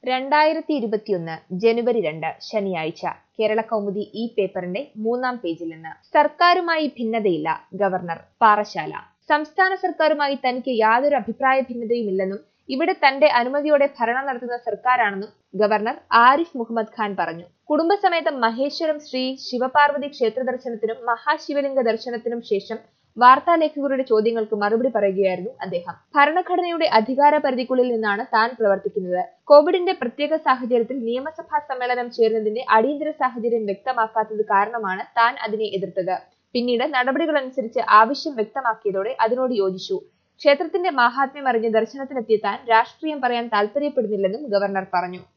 രണ്ടായിരത്തി ഇരുപത്തിയൊന്ന് ജനുവരി രണ്ട് ശനിയാഴ്ച കേരള കൗമുദി ഈ പേപ്പറിന്റെ മൂന്നാം പേജിൽ നിന്ന് സർക്കാരുമായി ഭിന്നതയില്ല ഗവർണർ പാറശാല സംസ്ഥാന സർക്കാരുമായി തനിക്ക് യാതൊരു അഭിപ്രായ ഭിന്നതയുമില്ലെന്നും ഇവിടെ തന്റെ അനുമതിയോടെ ഭരണം നടത്തുന്ന സർക്കാരാണെന്നും ഗവർണർ ആരിഫ് മുഹമ്മദ് ഖാൻ പറഞ്ഞു കുടുംബസമേതം മഹേശ്വരം ശ്രീ ശിവപാർവതി ക്ഷേത്ര ദർശനത്തിനും മഹാശിവലിംഗ ദർശനത്തിനും ശേഷം വാർത്താലേഖകരുടെ ചോദ്യങ്ങൾക്ക് മറുപടി പറയുകയായിരുന്നു അദ്ദേഹം ഭരണഘടനയുടെ അധികാര പരിധിക്കുള്ളിൽ നിന്നാണ് താൻ പ്രവർത്തിക്കുന്നത് കോവിഡിന്റെ പ്രത്യേക സാഹചര്യത്തിൽ നിയമസഭാ സമ്മേളനം ചേരുന്നതിന്റെ അടിയന്തര സാഹചര്യം വ്യക്തമാക്കാത്തത് കാരണമാണ് താൻ അതിനെ എതിർത്തത് പിന്നീട് നടപടികളനുസരിച്ച് ആവശ്യം വ്യക്തമാക്കിയതോടെ അതിനോട് യോജിച്ചു ക്ഷേത്രത്തിന്റെ മാഹാത്മ്യം അറിഞ്ഞ് ദർശനത്തിനെത്തിയ താൻ രാഷ്ട്രീയം പറയാൻ താൽപര്യപ്പെടുന്നില്ലെന്നും ഗവർണർ പറഞ്ഞു